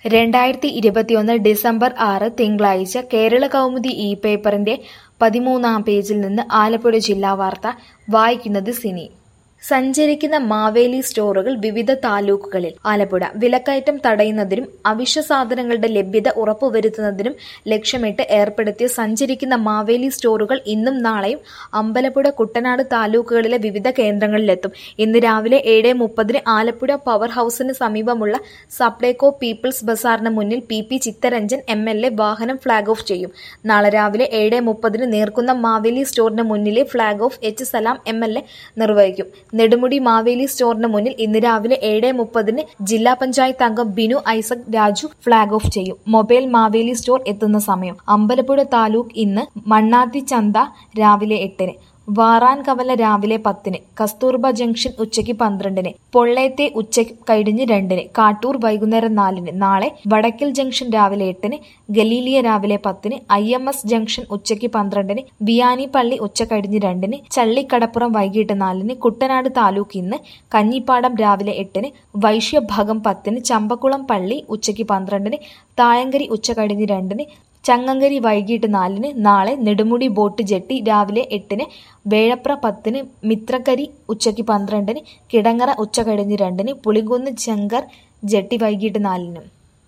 രണ്ടായിരത്തി ഇരുപത്തിയൊന്ന് ഡിസംബർ ആറ് തിങ്കളാഴ്ച കേരള കൗമുദി ഇ പേപ്പറിന്റെ പതിമൂന്നാം പേജിൽ നിന്ന് ആലപ്പുഴ ജില്ലാ വാർത്ത വായിക്കുന്നത് സിനി സഞ്ചരിക്കുന്ന മാവേലി സ്റ്റോറുകൾ വിവിധ താലൂക്കുകളിൽ ആലപ്പുഴ വിലക്കയറ്റം തടയുന്നതിനും അവശ്യ സാധനങ്ങളുടെ ലഭ്യത ഉറപ്പുവരുത്തുന്നതിനും ലക്ഷ്യമിട്ട് ഏർപ്പെടുത്തിയ സഞ്ചരിക്കുന്ന മാവേലി സ്റ്റോറുകൾ ഇന്നും നാളെയും അമ്പലപ്പുഴ കുട്ടനാട് താലൂക്കുകളിലെ വിവിധ കേന്ദ്രങ്ങളിലെത്തും ഇന്ന് രാവിലെ ഏഴ് മുപ്പതിന് ആലപ്പുഴ പവർ ഹൌസിന് സമീപമുള്ള സപ്ലൈകോ പീപ്പിൾസ് ബസാറിന് മുന്നിൽ P P Chitharanjan M L A വാഹനം ഫ്ളാഗ് ഓഫ് ചെയ്യും നാളെ രാവിലെ ഏഴ് മുപ്പതിന് നേർക്കുന്ന മാവേലി സ്റ്റോറിന് മുന്നിലെ flag off H Salam M L A നിർവഹിക്കും നെടുമുടി മാവേലി സ്റ്റോറിന് മുന്നിൽ ഇന്ന് രാവിലെ ഏഴ് മുപ്പതിന് ജില്ലാ പഞ്ചായത്ത് അംഗം ബിനു ഐസക് രാജു ഫ്ളാഗ് ഓഫ് ചെയ്യും മൊബൈൽ മാവേലി സ്റ്റോർ എത്തുന്ന സമയം അമ്പലപ്പുഴ താലൂക്ക് ഇന്ന് മണ്ണാത്തി ചന്ത രാവിലെ എട്ടിന് വാറാൻ കവല രാവിലെ പത്തിന് കസ്തൂർബ ജംഗ്ഷൻ ഉച്ചയ്ക്ക് പന്ത്രണ്ടിന് പൊള്ളേത്തെ ഉച്ചയ്ക്ക് കഴിഞ്ഞ് രണ്ടിന് കാട്ടൂർ വൈകുന്നേരം നാലിന് നാളെ വടക്കൽ ജംഗ്ഷൻ രാവിലെ എട്ടിന് ഗലീലിയ രാവിലെ പത്തിന് ഐ എം എസ് ജംഗ്ഷൻ ഉച്ചയ്ക്ക് പന്ത്രണ്ടിന് വിയാനി പള്ളി ഉച്ച കഴിഞ്ഞ് രണ്ടിന് ചള്ളിക്കടപ്പുറം വൈകിട്ട് നാലിന് കുട്ടനാട് താലൂക്ക് ഇന്ന് കഞ്ഞിപ്പാടം രാവിലെ എട്ടിന് വൈശ്യഭാഗം പത്തിന് ചമ്പക്കുളം പള്ളി ഉച്ചയ്ക്ക് പന്ത്രണ്ടിന് തായങ്കരി ഉച്ച കഴിഞ്ഞ് രണ്ടിന് ചങ്ങങ്കരി വൈകിട്ട് നാലിന് നാളെ നെടുമുടി ബോട്ട് ജെട്ടി രാവിലെ എട്ടിന് വേഴപ്ര പത്തിന് മിത്രക്കരി ഉച്ചയ്ക്ക് പന്ത്രണ്ടിന് കിടങ്ങറ ഉച്ച കഴിഞ്ഞ് രണ്ടിന് പുളിങ്കുന്ന് ചെങ്കർ ജെട്ടി വൈകിട്ട് നാലിനും